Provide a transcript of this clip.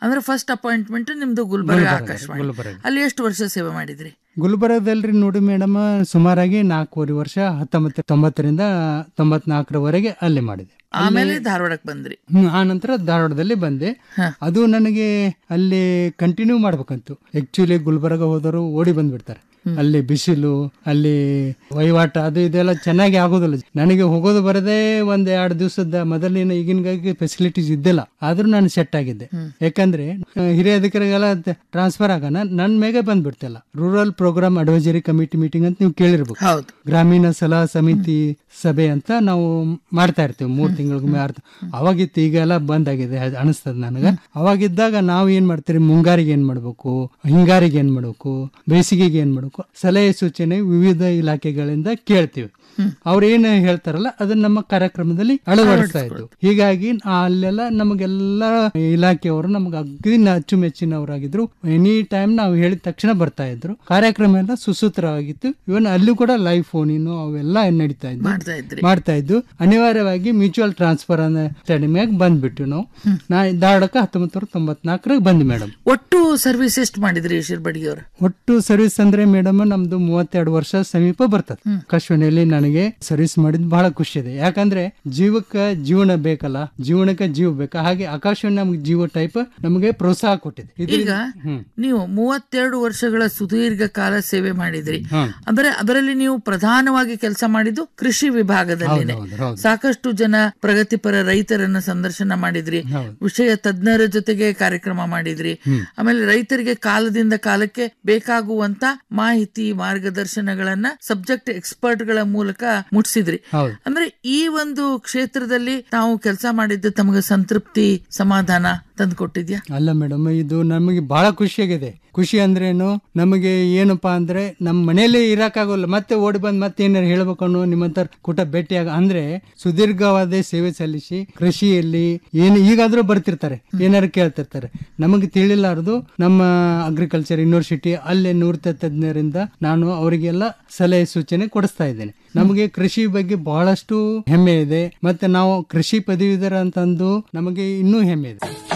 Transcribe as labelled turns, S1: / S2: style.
S1: ಅಂದ್ರೆ first appointment ನಿಮ್ದು ಗುಲ್ಬರ್ಗ
S2: ಗುಲ್ಬರ್ಗ,
S1: ಆಕಾಶವಾಣಿ
S2: ಗುಲ್ಬರ್ಗ.
S1: ಅಲ್ಲಿ ಎಷ್ಟು ವರ್ಷ ಸೇವೆ ಮಾಡಿದ್ರಿ
S2: ಗುಲ್ಬರ್ಗದಲ್ರಿ ನೋಡಿ ಮೇಡಮ್ ಸುಮಾರಾಗಿ ನಾಲ್ಕೂವರೆ ವರ್ಷ ಹತ್ತೊಂಬತ್ತು ತೊಂಬತ್ತರಿಂದ ತೊಂಬತ್ನಾಲ್ಕರವರೆಗೆ ಅಲ್ಲಿ ಮಾಡಿದೆ
S1: ಆಮೇಲೆ ಧಾರವಾಡಕ್ಕೆ ಬಂದ್ರಿ
S2: ಹ್ಮ್, ಆ ನಂತರ ಧಾರವಾಡದಲ್ಲಿ ಬಂದೆ ಅದು ನನಗೆ ಅಲ್ಲಿ ಕಂಟಿನ್ಯೂ ಮಾಡ್ಬೇಕಂತು ಆಕ್ಚುಲಿ ಗುಲ್ಬರ್ಗ ಹೋದವರು ಓಡಿ ಬಂದ್ಬಿಡ್ತಾರೆ ಅಲ್ಲಿ ಬಿಸಿಲು ಅಲ್ಲಿ ವಹಿವಾಟ ಅದು ಇದೆಲ್ಲ ಚೆನ್ನಾಗಿ ಆಗೋದಿಲ್ಲ ನನಗೆ ಹೋಗೋದು ಬರದೇ ಒಂದ್ ಎರಡು ದಿವಸದ ಮೊದಲಿನ ಈಗಿನಗಾಗಿ ಫೆಸಿಲಿಟೀಸ್ ಇದ್ದಿಲ್ಲ ಆದ್ರೂ ನಾನು ಸೆಟ್ ಆಗಿದ್ದೆ ಯಾಕಂದ್ರೆ ಆ, ಹಿರಿಯ ಅಧಿಕಾರಿಗೆಲ್ಲ ಟ್ರಾನ್ಸ್ಫರ್ ಆಗೋಣ ನನ್ ಮೇಗೆ ಬಂದ್ಬಿಡ್ತಿಲ್ಲ rural program advisory committee meeting ಅಂತ ನೀವು ಕೇಳಿರ್ಬೇಕು
S1: ಹೌದು
S2: ಗ್ರಾಮೀಣ ಸಲಹಾ ಸಮಿತಿ ಸಭೆ ಅಂತ ನಾವು ಮಾಡ್ತಾ ಇರ್ತೀವಿ ಮೂರ್ ತಿಂಗಳಿಗೊಮ್ಮೆ ಆರ್ತ ಅವಾಗಿತ್ತು ಈಗ ಎಲ್ಲ ಬಂದ್ ಆಗಿದೆ ಅದ್ ಅನಿಸ್ತದ ನನಗ ಅವಾಗಿದ್ದಾಗ ನಾವು ಏನ್ ಮಾಡ್ತೀರಿ ಮುಂಗಾರಿಗೆ ಏನ್ ಮಾಡ್ಬೇಕು ಹಿಂಗಾರಿಗೆ ಏನ್ ಮಾಡ್ಬೇಕು ಬೇಸಿಗೆಗೆ ಏನ್ ಮಾಡ್ಬೇಕು ಸಲಹೆ ಸೂಚನೆ ವಿವಿಧ ಇಲಾಖೆಗಳಿಂದ ಕೇಳ್ತೀವಿ ಅವ್ರು ಏನ್ ಹೇಳ್ತಾರಲ್ಲ ಅದನ್ನ ನಮ್ಮ ಕಾರ್ಯಕ್ರಮದಲ್ಲಿ ಅಳವಡಿಸ್ತಾ ಇದ್ದು ಹೀಗಾಗಿ ಆ ಅಲ್ಲೆಲ್ಲ ನಮಗೆಲ್ಲ ಇಲಾಖೆಯವರು ನಮ್ಗೆ ಅಗ್ದಿ ಅಚ್ಚುಮೆಚ್ಚಿನವರಾಗಿದ್ರು ಎನಿ ಟೈಮ್ ನಾವು ಹೇಳಿದ ತಕ್ಷಣ ಬರ್ತಾ ಇದ್ರು ಕಾರ್ಯಕ್ರಮ ಎಲ್ಲ ಸುಸೂತ್ರವಾಗಿತ್ತು ಇವನ್ ಅಲ್ಲೂ ಕೂಡ ಲೈವ್ ಫೋನಿನು ಅವೆಲ್ಲ ನಡೀತಾ ಇದ್ದು
S1: ಮಾಡ್ತಾ ಇದ್ರಿ
S2: ಮಾಡ್ತಾ ಇದ್ದು ಅನಿವಾರ್ಯವಾಗಿ ಮ್ಯೂಚುವಲ್ ಟ್ರಾನ್ಸ್ಫರ್ ಅನ್ನೋ ಅಕಾಡೆಮಿಯಾಗ ಬಂದ್ಬಿಟ್ಟು ನಾವು ನಾ ಧಾರವಾಡಕ್ಕೆ ಹತ್ತೊಂಬತ್ತು ನೂರ ತೊಂಬತ್ನಾಲ್ಕರಾಗ ಬಂದ್ವಿ ಮೇಡಮ್
S1: ಒಟ್ಟು ಸರ್ವಿಸ್ ಎಷ್ಟು ಮಾಡಿದ್ರಿ ಶಿರ್ಬಡಿಗೆ ಅವ್ರ
S2: ಒಟ್ಟು ಸರ್ವಿಸ್ ಅಂದ್ರೆ ಮೇಡಮ್ ನಮ್ದು ಮೂವತ್ತೆರಡು ವರ್ಷ ಸಮೀಪ ಬರ್ತದೆ ಆಕಾಶವಾಣಿಯಲ್ಲಿ ನನಗೆ ಸರ್ವಿಸ್ ಮಾಡಿದ್ ಬಹಳ ಖುಷಿ ಇದೆ ಯಾಕಂದ್ರೆ ಜೀವಕ್ಕೆ ಜೀವನ ಬೇಕಲ್ಲ ಜೀವನಕ್ಕೆ ಜೀವ ಬೇಕು ಹಾಗೆ ಆಕಾಶವಾಣಿ ನಮ್ಗೆ ಜೀವ ಟೈಪ್ ನಮಗೆ ಪ್ರೋತ್ಸಾಹ ಕೊಟ್ಟಿದೆ
S1: ಈಗ
S2: ಇದ್ರಿಂದ- ಹ್ಮ್.
S1: ನೀವು ಮೂವತ್ತೆರಡು ವರ್ಷಗಳ ಸುದೀರ್ಘ ಕಾಲ ಸೇವೆ ಮಾಡಿದ್ರಿ
S2: ಹ್ಮ್.
S1: ಅಂದ್ರೆ ಅದರಲ್ಲಿ ನೀವು ಪ್ರಧಾನವಾಗಿ ಕೆಲಸ ಮಾಡಿದ್ದು ಕೃಷಿ ವಿಭಾಗದಲ್ಲಿನೆ
S2: ಹೌದು, ಹೌದು.
S1: ಸಾಕಷ್ಟು ಜನ ಪ್ರಗತಿಪರ ರೈತರನ್ನ ಸಂದರ್ಶನ ಮಾಡಿದ್ರಿ
S2: ಹೌದು.
S1: ವಿಷಯ ತಜ್ಞರ ಜೊತೆಗೆ ಕಾರ್ಯಕ್ರಮ ಮಾಡಿದ್ರಿ ಆಮೇಲೆ ರೈತರಿಗೆ ಕಾಲದಿಂದ ಕಾಲಕ್ಕೆ ಬೇಕಾಗುವಂತ ಮಾಹಿತಿ ಮಾರ್ಗದರ್ಶನಗಳನ್ನ ಸಬ್ಜೆಕ್ಟ್ ಎಕ್ಸ್ಪರ್ಟ್ ಗಳ ಮೂಲಕ ಮುಟ್ಸಿದ್ರಿ
S2: ಹೌದು
S1: ಅಂದ್ರೆ ಈ ಒಂದು ಕ್ಷೇತ್ರದಲ್ಲಿ ತಾವು ಕೆಲಸ ಮಾಡಿದ್ದು ತಮಗೆ ಸಂತೃಪ್ತಿ ಸಮಾಧಾನ ತಂದುಕೊಟ್ಟಿದ್ಯಾ
S2: ಅಲ್ಲ ಮೇಡಮ್ ಇದು ನಮಗೆ ಬಹಳ ಖುಷಿಯಾಗಿದೆ ಖುಷಿ ಅಂದ್ರೇನು ನಮಗೆ ಏನಪ್ಪಾ ಅಂದ್ರೆ ನಮ್ಮ ಮನೆಯಲ್ಲೇ ಇರಕ್ಕಾಗೋಲ್ಲ ಮತ್ತೆ ಓಡಿ ಬಂದ್ ಮತ್ತೆ ಏನಾರು ಹೇಳ್ಬೇಕು ಅನ್ನೋ ನಿಮ್ಮಂತ ಕೂಟ ಭೇಟಿಯಾಗ ಅಂದ್ರೆ ಸುದೀರ್ಘವಾದ ಸೇವೆ ಸಲ್ಲಿಸಿ ಕೃಷಿಯಲ್ಲಿ ಏನು ಈಗಾದ್ರೂ ಬರ್ತಿರ್ತಾರೆ ಏನಾರು ಕೇಳ್ತಿರ್ತಾರೆ ನಮಗೆ ತಿಳಿಲಾರದು ನಮ್ಮ ಅಗ್ರಿಕಲ್ಚರ್ ಯೂನಿವರ್ಸಿಟಿ ಅಲ್ಲೇ ನೂರ್ತ ತಜ್ಞರಿಂದ ನಾನು ಅವರಿಗೆಲ್ಲ ಸಲಹೆ ಸೂಚನೆ ಕೊಡಿಸ್ತಾ ಇದ್ದೇನೆ ನಮಗೆ ಕೃಷಿ ಬಗ್ಗೆ ಬಹಳಷ್ಟು ಹೆಮ್ಮೆ ಇದೆ ಮತ್ತೆ ನಾವು ಕೃಷಿ ಪದವೀಧರ ಅಂತಂದು ನಮಗೆ ಇನ್ನೂ ಹೆಮ್ಮೆ ಇದೆ